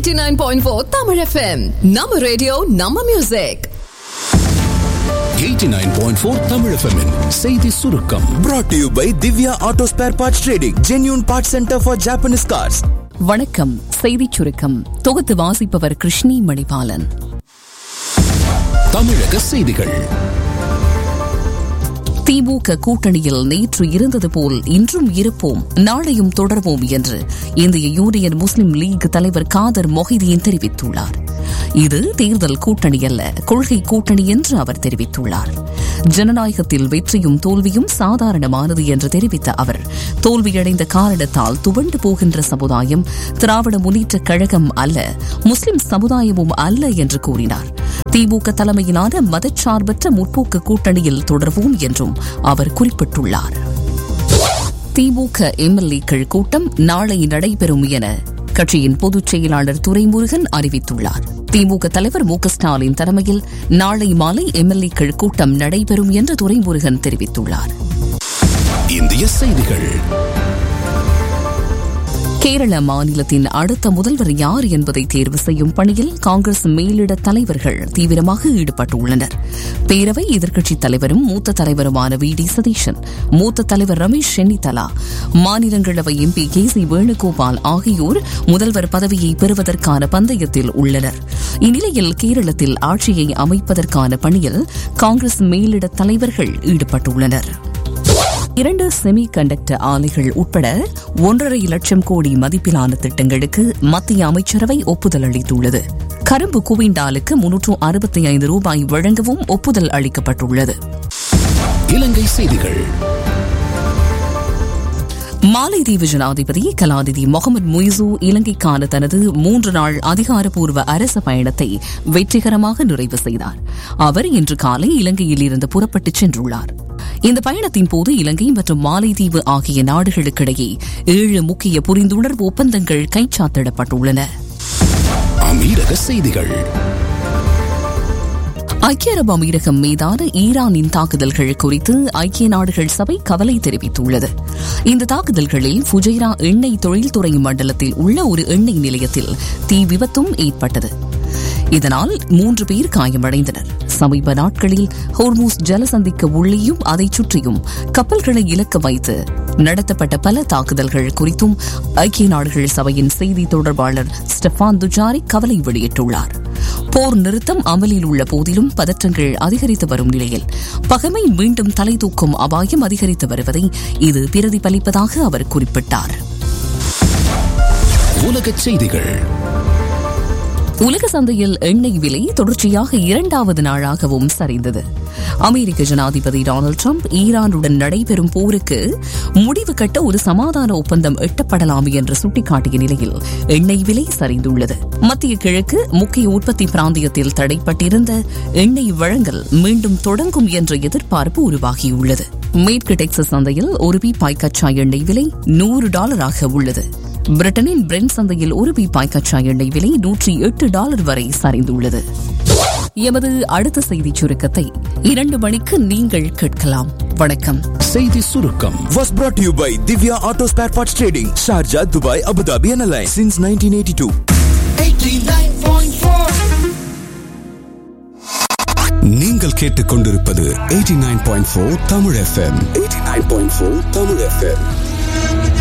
89.4 Tamil FM நம்ம radio நம்ம music 89.4 Tamil FM -இன் செய்தி சுருக்கம் brought to you by Divya Auto Spare Parts Trading, genuine parts center for Japanese cars. வணக்கம் செய்திச் சுருக்கம் தொகுத்து வாசிப்பவர் கிருஷ்ணி மணிபாலன் தமிழக செய்திகள் திமுக கூட்டணியில் நேற்று இருந்தது போல் இன்றும் இருப்போம் நாளையும் தொடர்வோம் என்று இந்திய யூனியன் முஸ்லிம் லீக் தலைவர் காதர் மொஹிதீன் தெரிவித்துள்ளார் இது தேர்தல் கூட்டணி அல்ல கொள்கை கூட்டணி என்று அவர் தெரிவித்துள்ளார் ஜனநாயகத்தில் வெற்றியும் தோல்வியும் சாதாரணமானது என்று தெரிவித்த அவர் தோல்வியடைந்த காரணத்தால் துவண்டு போகின்ற சமுதாயம் திராவிட முன்னேற்றக் கழகம் அல்ல முஸ்லிம் சமுதாயமும் அல்ல என்று கூறினார் திமுக தலைமையிலான மதச்சார்பற்ற முற்போக்கு கூட்டணியில் தொடர்வோம் என்றும் அவர் குறிப்பிட்டுள்ளார் திமுக எம்எல்ஏக்கள் கூட்டம் நாளை நடைபெறும் என கட்சியின் பொதுச் செயலாளர் துரைமுருகன் அறிவித்துள்ளார் திமுக தலைவர் மு க ஸ்டாலின் தலைமையில் நாளை மாலை எம்எல்ஏக்கள் கூட்டம் நடைபெறும் என்று துரைமுருகன் தெரிவித்துள்ளார் இந்திய செய்திகள் கேரள மாநிலத்தின் அடுத்த முதல்வர் யார் என்பதை தேர்வு செய்யும் பணியில் காங்கிரஸ் மேலிட தலைவர்கள் தீவிரமாக ஈடுபட்டுள்ளனர் பேரவை எதிர்க்கட்சித் தலைவரும் மூத்த தலைவருமான வி டி சதீஷன் மூத்த தலைவர் ரமேஷ் சென்னிதலா மாநிலங்களவை எம்பி கே சி வேணுகோபால் ஆகியோர் முதல்வர் பதவியை பெறுவதற்கான பந்தயத்தில் உள்ளனர் இந்நிலையில் கேரளத்தில் ஆட்சியை அமைப்பதற்கான பணியில் காங்கிரஸ் மேலிட தலைவர்கள் ஈடுபட்டுள்ளனர் இரண்டு செமி கண்டக்டர் ஆலைகள் உட்பட ஒன்றரை லட்சம் கோடி மதிப்பிலான திட்டங்களுக்கு மத்திய அமைச்சரவை ஒப்புதல் அளித்துள்ளது கரும்பு குவிண்டாலுக்கு முன்னூற்று அறுபத்தி ஐந்து ரூபாய் வழங்கவும் ஒப்புதல் அளிக்கப்பட்டுள்ளது இலங்கை செய்திகள் மாலைதீவு ஜனாதிபதி கலாநிதி முகமது முய்சு இலங்கைக்கான தனது மூன்று நாள் அதிகாரப்பூர்வ அரச பயணத்தை வெற்றிகரமாக நிறைவு செய்தார் அவர் இன்று காலை இலங்கையில் இருந்து புறப்பட்டுச் சென்றுள்ளார் இந்த பயணத்தின் போது இலங்கை மற்றும் மாலைதீவு ஆகிய நாடுகளுக்கிடையே ஏழு முக்கிய புரிந்துணர்வு ஒப்பந்தங்கள் கைச்சாத்திடப்பட்டுள்ளன அமீரக செய்திகள் ஐக்கிய அரபு அமீரகம் மீதான ஈரானின் தாக்குதல்கள் குறித்து ஐக்கிய நாடுகள் சபை கவலை தெரிவித்துள்ளது இந்த தாக்குதல்களில் ஃபுஜைரா எண்ணெய் தொழில்துறை மண்டலத்தில் உள்ள ஒரு எண்ணெய் நிலையத்தில் தீ விபத்தும் ஏற்பட்டது இதனால் மூன்று பேர் காயமடைந்தனர் சமீப நாட்களில் ஹோர்மூஸ் ஜலசந்திக்கு உள்ளேயும் அதைச் சுற்றியும் கப்பல்களை இலக்க வைத்து நடத்தப்பட்ட பல தாக்குதல்கள் குறித்தும் ஐக்கிய நாடுகள் சபையின் செய்தி தொடர்பாளர் ஸ்டெஃபான் துஜாரி கவலை வெளியிட்டுள்ளார் போர் நிறுத்தம் அமலில் உள்ள போதிலும் பதற்றங்கள் அதிகரித்து வரும் நிலையில் பகைமை மீண்டும் தலை தூக்கும் அபாயம் அதிகரித்து வருவதை இது பிரதிபலிப்பதாக அவர் குறிப்பிட்டார் உலகச் செய்திகள் உலக சந்தையில் எண்ணெய் விலை தொடர்ச்சியாக இரண்டாவது நாளாகவும் சரிந்தது அமெரிக்க ஜனாதிபதி டொனால்டு டிரம்ப் ஈரானுடன் நடைபெறும் போருக்கு முடிவு கட்ட ஒரு சமாதான ஒப்பந்தம் எட்டப்படலாம் என்று சுட்டிக்காட்டிய நிலையில் எண்ணெய் விலை சரிந்துள்ளது மத்திய கிழக்கு முக்கிய உற்பத்தி பிராந்தியத்தில் தடைப்பட்டிருந்த எண்ணெய் வழங்கல் மீண்டும் தொடங்கும் என்ற எதிர்பார்ப்பு உருவாகியுள்ளது மேற்கு டெக்சஸ் சந்தையில் ஒரு பீப்பாய் கச்சா எண்ணெய் விலை நூறு டாலராக உள்ளது பிரிட்டனின் பிரெண்ட் சந்தையில் ஒரு பீப்பாய் கச்சா எண்ணெய் விலை நூற்றி எட்டு டாலர் வரை சரிந்துள்ளது எமது அடுத்த செய்திச் சுருக்கத்தை இரண்டு மணிக்கு நீங்கள் கேட்கலாம் வணக்கம் செய்தி சுருக்கம் Was brought to you by Divya Auto Spare Parts Trading, Sharjah, Dubai, Abu Dhabi, and Alliance since 1982. நீங்கள் கேட்டுக்கொண்டிருப்பது 89.4 தமிழ் FM 89.4 தமிழ் FM